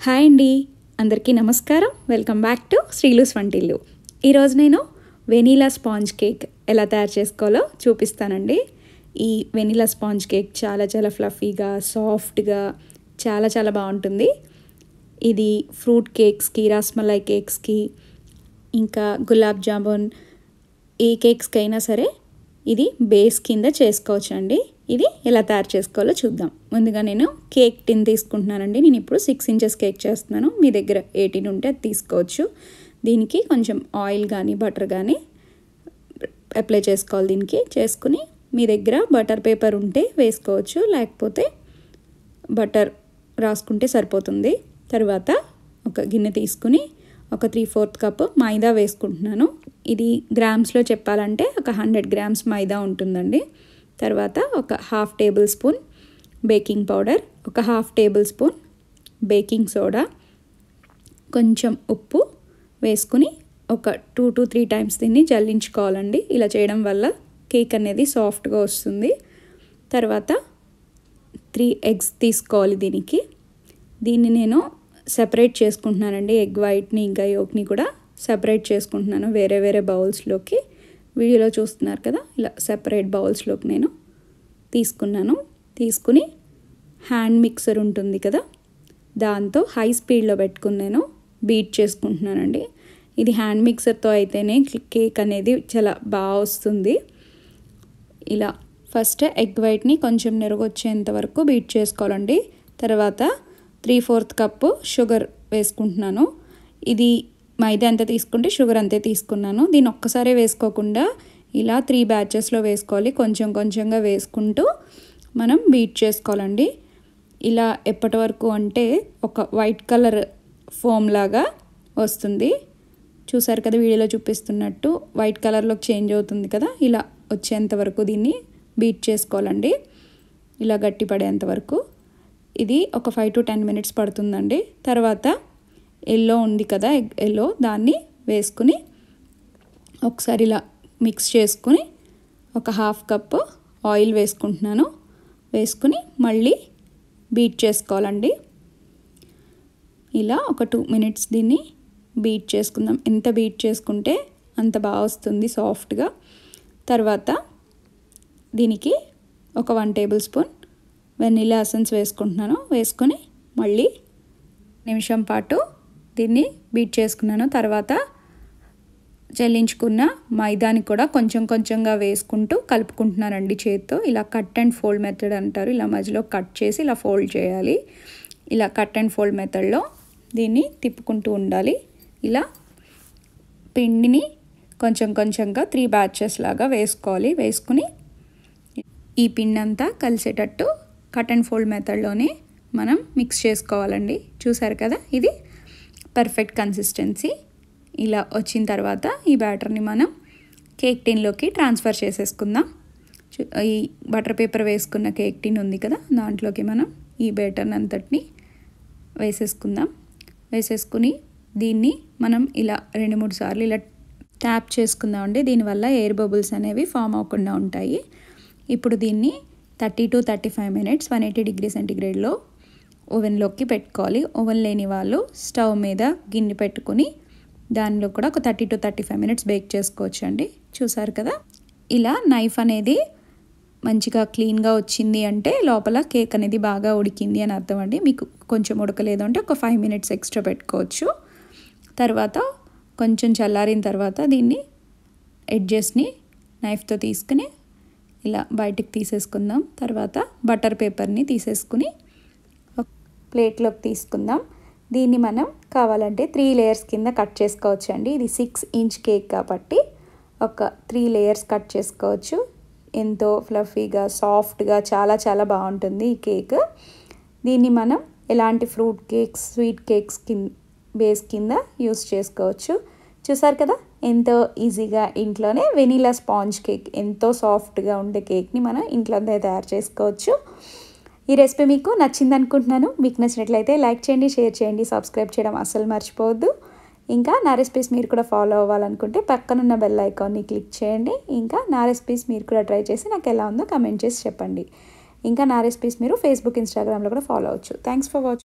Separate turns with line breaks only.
hi అండి అందరికీ నమస్కారం వెల్కమ్ బ్యాక్ టు శ్రీలూస్ వంటిల్లు ఈరోజు నేను వెనీలా స్పాంజ్ కేక్ ఎలా తయారు చేసుకోవాలో చూపిస్తానండి ఈ వెనీలా స్పాంజ్ కేక్ చాలా చాలా ఫ్లఫీగా సాఫ్ట్గా చాలా చాలా బాగుంటుంది ఇది ఫ్రూట్ కేక్స్కి రస్మలై కేక్స్కి ఇంకా గులాబ్ జామున్ ఏ కేక్స్కి అయినా సరే ఇది బేస్ కింద చేసుకోవచ్చు అండి ఇది ఎలా తయారు చేసుకోవాలో చూద్దాం ముందుగా నేను కేక్ టిన్ తీసుకుంటున్నానండి నేను ఇప్పుడు సిక్స్ ఇంచెస్ కేక్ చేస్తున్నాను మీ దగ్గర ఎయిటీన్ ఉంటే అది తీసుకోవచ్చు దీనికి కొంచెం ఆయిల్ కానీ బటర్ కానీ అప్లై చేసుకోవాలి దీనికి చేసుకుని మీ దగ్గర బటర్ పేపర్ ఉంటే వేసుకోవచ్చు లేకపోతే బటర్ రాసుకుంటే సరిపోతుంది తర్వాత ఒక గిన్నె తీసుకుని ఒక త్రీ ఫోర్త్ కప్ మైదా వేసుకుంటున్నాను ఇది గ్రామ్స్లో చెప్పాలంటే ఒక హండ్రెడ్ గ్రామ్స్ మైదా ఉంటుందండి తర్వాత ఒక half tablespoon baking powder ఒక half tablespoon baking soda కొంచెం ఉప్పు వేసుకుని ఒక టూ టు త్రీ టైమ్స్ దీన్ని జల్లించుకోవాలండి ఇలా చేయడం వల్ల కేక్ అనేది సాఫ్ట్గా వస్తుంది తర్వాత త్రీ ఎగ్స్ తీసుకోవాలి దీనికి దీన్ని నేను సెపరేట్ చేసుకుంటున్నానండి ఎగ్ వైట్ని ఇంకా యోక్ని కూడా సెపరేట్ చేసుకుంటున్నాను వేరే వేరే బౌల్స్లోకి వీడియోలో చూస్తున్నారు కదా ఇలా సెపరేట్ బౌల్స్లోకి నేను తీసుకున్నాను తీసుకుని హ్యాండ్ మిక్సర్ ఉంటుంది కదా దాంతో హై స్పీడ్లో పెట్టుకుని నేను బీట్ చేసుకుంటున్నానండి ఇది హ్యాండ్ మిక్సర్తో అయితేనే కేక్ అనేది చాలా బాగా వస్తుంది ఇలా ఫస్ట్ ఎగ్ వైట్ని కొంచెం నెరగొచ్చేంత వరకు బీట్ చేసుకోవాలండి తర్వాత త్రీ ఫోర్త్ కప్పు షుగర్ వేసుకుంటున్నాను ఇది మైదా ఎంత తీసుకుంటే షుగర్ అంతే తీసుకున్నాను దీన్ని ఒక్కసారే వేసుకోకుండా ఇలా త్రీ బ్యాచెస్లో వేసుకోవాలి కొంచెం కొంచెంగా వేసుకుంటూ మనం బీట్ చేసుకోవాలండి ఇలా ఎప్పటి వరకు అంటే ఒక వైట్ కలర్ ఫోమ్ లాగా వస్తుంది చూసారు కదా వీడియోలో చూపిస్తున్నట్టు వైట్ కలర్లోకి చేంజ్ అవుతుంది కదా ఇలా వచ్చేంత వరకు దీన్ని బీట్ చేసుకోవాలండి ఇలా గట్టి పడేంత వరకు ఇది ఒక ఫైవ్ టు టెన్ మినిట్స్ పడుతుందండి తర్వాత ఎల్లో ఉంది కదా ఎగ్ ఎల్లో దాన్ని వేసుకుని ఒకసారి ఇలా మిక్స్ చేసుకుని ఒక హాఫ్ కప్ ఆయిల్ వేసుకుంటున్నాను వేసుకుని మళ్ళీ బీట్ చేసుకోవాలండి ఇలా ఒక టూ మినిట్స్ దీన్ని బీట్ చేసుకుందాం ఎంత బీట్ చేసుకుంటే అంత బాగా వస్తుంది సాఫ్ట్గా తర్వాత దీనికి ఒక one tablespoon vanilla essence వేసుకుంటున్నాను వేసుకొని మళ్ళీ నిమిషం పాటు దీన్ని బీట్ చేసుకున్నాను తర్వాత జల్లించుకున్న మైదాని కూడా కొంచెం కొంచెంగా వేసుకుంటూ కలుపుకుంటున్నానండి చేతితో ఇలా కట్ అండ్ ఫోల్డ్ మెథడ్ అంటారు ఇలా మధ్యలో కట్ చేసి ఇలా ఫోల్డ్ చేయాలి ఇలా కట్ అండ్ ఫోల్డ్ మెథడ్లో దీన్ని తిప్పుకుంటూ ఉండాలి ఇలా పిండిని కొంచెం కొంచెంగా త్రీ బ్యాచెస్ లాగా వేసుకోవాలి వేసుకుని ఈ పిండి అంతా కలిసేటట్టు కట్ అండ్ ఫోల్డ్ మెథడ్లోనే మనం మిక్స్ చేసుకోవాలండి చూసారు కదా ఇది పర్ఫెక్ట్ కన్సిస్టెన్సీ ఇలా వచ్చిన తర్వాత ఈ బ్యాటర్ని మనం కేక్ టిన్లోకి ట్రాన్స్ఫర్ చేసేసుకుందాం ఈ బటర్ పేపర్ వేసుకున్న కేక్ టిన్ ఉంది కదా దాంట్లోకి మనం ఈ బ్యాటర్ని అంతటిని వేసేసుకుందాం వేసేసుకుని దీన్ని మనం ఇలా రెండు మూడు సార్లు ఇలా ట్యాప్ చేసుకుందామండి దీనివల్ల ఎయిర్ బబుల్స్ అనేవి ఫామ్ అవ్వకుండా ఉంటాయి ఇప్పుడు దీన్ని thirty to thirty five minutes one eighty degree సెంటిగ్రేడ్లో ఓవెన్లోకి పెట్టుకోవాలి ఓవెన్ లేని వాళ్ళు స్టవ్ మీద గిన్నె పెట్టుకుని దానిలో కూడా ఒక thirty to thirty five minutes bake చేసుకోవచ్చు అండి చూసారు కదా ఇలా నైఫ్ అనేది మంచిగా క్లీన్గా వచ్చింది అంటే లోపల కేక్ అనేది బాగా ఉడికింది అని అర్థం అండి మీకు కొంచెం ఉడకలేదు అంటే ఒక ఫైవ్ మినిట్స్ ఎక్స్ట్రా పెట్టుకోవచ్చు తర్వాత కొంచెం చల్లారిన తర్వాత దీన్ని ఎడ్జెస్ని నైఫ్తో తీసుకుని ఇలా బయటికి తీసేసుకుందాం తర్వాత బటర్ పేపర్ని తీసేసుకుని ప్లేట్లోకి తీసుకుందాం దీన్ని మనం కావాలంటే త్రీ లేయర్స్ కింద కట్ చేసుకోవచ్చు అండి ఇది సిక్స్ ఇంచ్ కేక్ కాబట్టి ఒక త్రీ లేయర్స్ కట్ చేసుకోవచ్చు ఎంతో ఫ్లఫీగా సాఫ్ట్గా చాలా చాలా బాగుంటుంది ఈ కేక్ దీన్ని మనం ఎలాంటి ఫ్రూట్ కేక్స్ స్వీట్ కేక్స్ కింద బేస్ కింద యూస్ చేసుకోవచ్చు చూసారు కదా ఎంతో ఈజీగా ఇంట్లోనే వెనీలా స్పాంజ్ కేక్ ఎంతో సాఫ్ట్గా ఉండే కేక్ని మనం ఇంట్లోనే తయారు చేసుకోవచ్చు ఈ రెసిపీ మీకు నచ్చింది అనుకుంటున్నాను మీకు నచ్చినట్లయితే లైక్ చేయండి షేర్ చేయండి సబ్స్క్రైబ్ చేయడం అస్సలు మర్చిపోవద్దు ఇంకా నా రెసిపీస్ మీరు కూడా ఫాలో అవ్వాలనుకుంటే పక్కనున్న బెల్ ఐకాన్ని క్లిక్ చేయండి ఇంకా నా రెసిపీస్ మీరు కూడా ట్రై చేసి నాకు ఎలా ఉందో కమెంట్ చేసి చెప్పండి ఇంకా నా రెసిపీస్ మీరు ఫేస్బుక్ ఇన్స్టాగ్రామ్లో కూడా ఫాలో అవ్వచ్చు థ్యాంక్స్ ఫర్ వాచింగ్